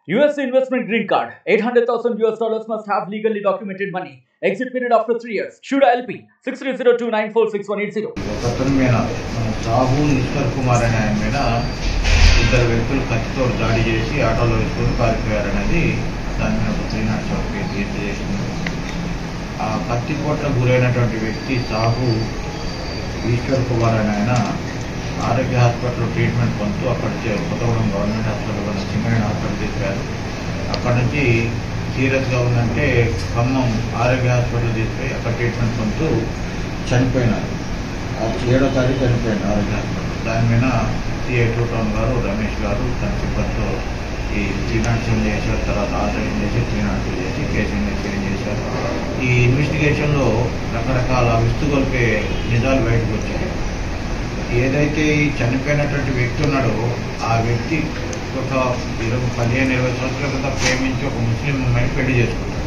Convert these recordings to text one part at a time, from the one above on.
US investment green card. 800,000 US dollars must have legally documented money. Exit period after 3 years. Shuda LP 6302946180. ఒకతని మీద మన సాహు ఈశ్వర్ కుమార్ అనే ఆయన మీద ఇద్దరు వ్యక్తులు కత్తితో దాడి చేసి ఆటోలో వేసుకొని పారిపోయారనేది దాని మీద ఒక త్రీ నాట్ సెవెన్ కేసు రిజిస్టర్ చేసింది ఆ కత్తి పోట్ల గురైనటువంటి వ్యక్తి సాహు ఈశ్వర్ కుమార్ అనే ఆయన ఆరోగ్య హాస్పిటల్లో ట్రీట్మెంట్ పొందుతూ అక్కడ చే- కొత్తగూడెం గవర్నమెంట్ హాస్పిటల్ ఉన్న సింగరేణి హాస్పిటల్ తీసుకారు అక్కడ నుంచి సీరియస్గా ఉందంటే ఖమ్మం ఆరోగ్య హాస్పిటల్ తీసుకుపోయి అక్కడ ట్రీట్మెంట్ పొందుతూ చనిపోయినారు ఆ ఏడో తారీఖు చనిపోయింది ఆరోగ్య హాస్పిటల్ దాని మీద సిఐ టూ టౌన్ గారు రమేష్ గారు తన సిబ్బందితో ఈ త్రీ నాట్ సెవెన్ చేశారు తర్వాత ఆల్టరేషన్ చేసి త్రీ నాట్ టూ చేసి కేసు ఇన్వెస్టిగేషన్ చేశారు ఈ ఇన్వెస్టిగేషన్లో రకరకాల విస్తుగొల్పే నిజాలు బయటకు వచ్చాయి ఏదైతే ఈ చనిపోయినటువంటి వ్యక్తి ఉన్నాడో ఆ వ్యక్తి ఒక ఇరవై పదిహేను ఇరవై సంవత్సరాల క్రితం ప్రేమించి ఒక ముస్లిం అమ్మాయిని పెళ్లి చేసుకుంటాడు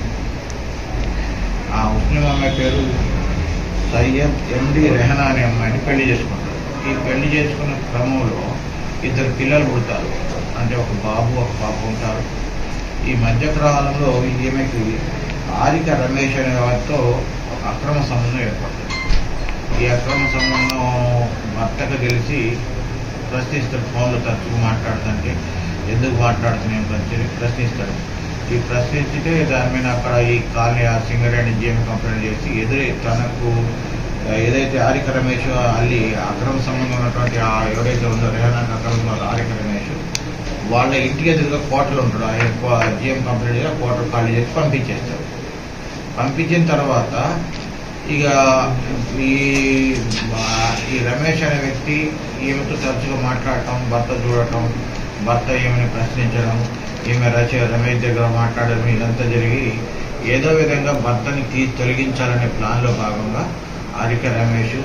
ఆ ముస్లిం అమ్మాయి పేరు సయ్యద్ ఎండి రెహనా అనే అమ్మాయిని పెళ్లి చేసుకుంటాడు ఈ పెళ్లి చేసుకున్న క్రమంలో ఇద్దరు పిల్లలు పుడతారు అంటే ఒక బాబు ఒక పాప ఉంటారు ఈ మధ్యకాలంలో ఈమెకి ఆరిక రమేష్ అనే వారితో ఒక అక్రమ సంబంధం ఏర్పడుతుంది ఈ అక్రమ సంబంధం భర్తకు తెలిసి ప్రశ్నిస్తాడు ఫోన్లో తరచుగా మాట్లాడుతుంటే ఎందుకు మాట్లాడుతున్నాం ప్రశ్న ప్రశ్నిస్తాడు ఈ ప్రశ్నించితే దాని మీద అక్కడ ఈ కాలనీ ఆ సింగరేణి జిఎం కంపెనీ చేసి ఎదురు తనకు ఆ, ఏదైతే ఆరిక రమేష్ అల్లి అక్రమ సంబంధం ఉన్నటువంటి ఆ ఎవరైతే ఉందో రేహనాకి అక్రమ సంబంధం ఆరిక రమేష్ వాళ్ళ ఇంటికి ఎదురుగా కోటలు ఉంటాడు ఆ జిఎం కంపెనీ దగ్గర కోటలు ఖాళీ చేసి పంపించేస్తాడు పంపించిన తర్వాత ఇక ఈ మా- ఈ రమేష్ అనే వ్యక్తి ఈమెతో తరచుగా మాట్లాడటం భర్త చూడటం భర్త ఈమెను ప్రశ్నించడం ఈమె రచ రమేష్ దగ్గర మాట్లాడడం ఇదంతా జరిగి ఏదో విధంగా భర్తని తీ తొలగించాలనే ప్లాన్లో భాగంగా ఆరిక రమేష్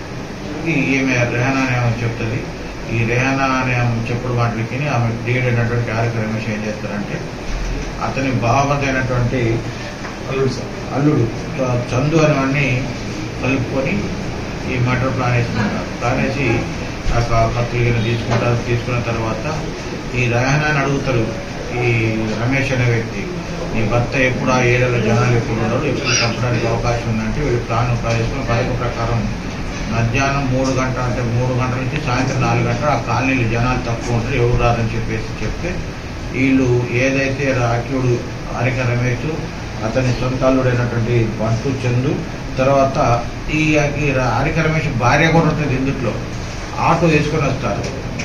ఈ ఈమె రెహనా అనే ఆమె చెప్తుంది ఈ రెహనా అనే ఆమె చెప్పుడు మాటలకి ఆమె డీడ్ అయినటువంటి ఆరిక రమేష్ ఏం చేస్తారంటే అతని బావదైనటువంటి అల్లుడు సార్ అల్లుడు చ- చందు అనేవాడిని కలుపుకొని ఈ మటర్ ప్లాన్ వేసుకుంటారు ప్లాన్ వేసి ఆ క- కత్తులు గిన్నె తీసుకుంటారు తీసుకున్న తర్వాత ఈ రహనాన్ని అడుగుతారు ఈ రమేష్ అనే వ్యక్తి నీ భర్త ఎప్పుడు ఆ ఏరియాలో జనాలు ఎప్పుడు ఉండరు ఎప్పుడు చంపడానికి అవకాశం ఉందంటే వీళ్ళు ప్లాన్ వేసుకుని పథకం ప్రకారం మధ్యాహ్నం మూడు గంటల అంటే మూడు గంటల నుంచి సాయంత్రం నాలుగు గంటలు ఆ కాలనీలో జనాలు తక్కువ ఉంటారు ఎవరు రారని చెప్పేసి చెప్తే వీళ్ళు ఏదైతే రాఖ్యుడు ఆరిక రమేష్ అతని సొంత అల్లుడైనటువంటి బంటు చందు తర్వాత ఈ ఈ ఆరిక రమేష్ భార్య కూడా ఉంటుంది ఇందుట్లో ఆటో వేసుకొని వస్తారు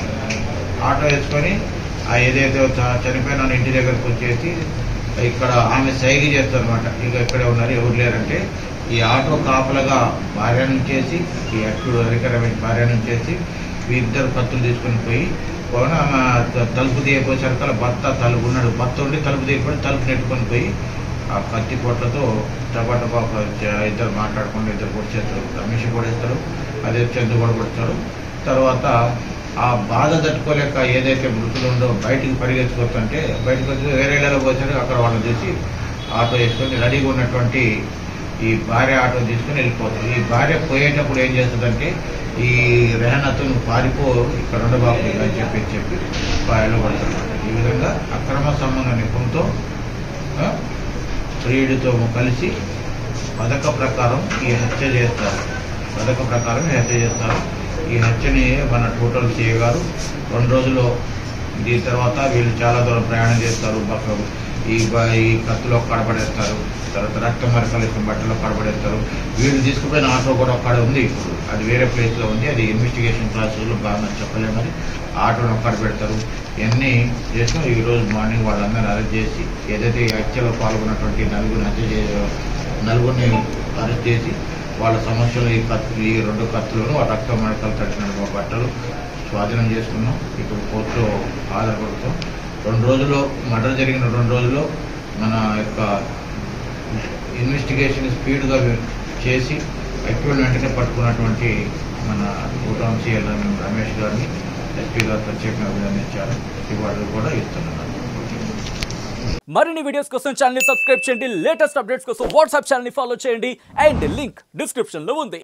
ఆటో వేసుకొని ఆ ఏదైతే చ- చనిపోయిన వాళ్ళ ఇంటి దగ్గరకు వచ్చేసి ఇక్కడ ఆమె సైగ చేస్తారు అనమాట ఇక ఇక్కడే ఉన్నారు ఎవరు లేరంటే ఈ ఆటో కాపలగా భార్య నుంచేసి ఈ అక్కుడు హరిక రమేష్ భార్య నుంచేసి ఇద్దరు కత్తులు తీసుకొని పోయి పోయిన ఆమె త- తలుపు తీయపోసరికల్లా భర్త తలుపు ఉన్నాడు భర్త ఉండి తలుపు తీయకపోయి తలుపు నెట్టుకొని పోయి ఆ కత్తి పొట్లతో టపాటపా ఇద్దరు మాట్లాడుకుంటూ ఇద్దరు పొడిచేస్తారు రమేష్ పొడేస్తారు అదే చందు కూడా కొడతారు తర్వాత ఆ బాధ తట్టుకోలేక ఏదైతే మృతులు ఉందో బయటికి పరిగెత్తుకొస్తుంటే బయటకు వచ్చి వేరే ఇళ్ళలో పోతే అక్కడ వాళ్ళని చూసి ఆటో వేసుకొని రెడీగా ఉన్నటువంటి ఈ భార్య ఆటో తీసుకొని వెళ్ళిపోతుంది ఈ భార్య పోయేటప్పుడు ఏం చేస్తుందంటే ఈ రెహనతో నువ్వు పారిపో ఇక్కడ ఉండబాబు అని చెప్పి చెప్పి బాయలో పడుతున్నాడు ఈ విధంగా అక్రమ సంబంధ నిపుణతో ప్రియుడితో కలిసి పథక ప్రకారం ఈ హత్య చేస్తారు పథక ప్రకారం ఈ హత్య చేస్తారు ఈ హత్యని మన టోటల్ సిఏ గారు రెండు రోజుల్లో దీని తర్వాత వీళ్ళు చాలా దూరం ప్రయాణం చేస్తారు బక్క ఈ బ- ఈ కత్తులో కడపడేస్తారు తర్వాత రక్త మరకలు ఇచ్చిన బట్టలో కడపడేస్తారు వీళ్ళు తీసుకుపోయిన ఆటో కూడా అక్కడ ఉంది ఇప్పుడు అది వేరే ప్లేస్లో ఉంది అది ఇన్వెస్టిగేషన్ ప్రాసెస్లో బాగా చెప్పలేము మరి ఆటోను అక్కడ పెడతారు ఇవన్నీ చేసిన ఈ రోజు మార్నింగ్ వాళ్ళందరినీ అరెస్ట్ చేసి ఏదైతే ఈ హత్యలో పాల్గొన్నటువంటి నలుగురిని హత్య చే నలుగురిని అరెస్ట్ చేసి వాళ్ళ సమస్యలు ఈ కత్తులు ఈ రెండు కత్తులను ఆ రక్త మడకలు తడిచిన బట్టలు స్వాధీనం చేసుకున్నాం ఇప్పుడు కోర్టులో ఆధారపడుతాం రెండు రోజుల్లో మర్డర్ జరిగిన రెండు రోజుల్లో మన యొక్క ఇన్వెస్టిగేషన్ స్పీడ్గా చేసి యాక్చువల్ వెంటనే పట్టుకున్నటువంటి మన భూటాన్ సీఎల్ రమేష్ గారిని ఎస్పీ గారు ప్రత్యేకంగా అభినందించారు ఇవాళ కూడా ఇస్తున్నాను మరిన్ని వీడియోస్ కోసం ఛానల్ ని సబ్స్క్రైబ్ చేయండి లేటెస్ట్ అప్డేట్స్ కోసం వాట్సాప్ ఛానల్ ని ఫాలో చేయండి అండ్ లింక్ డిస్క్రిప్షన్ లో ఉంది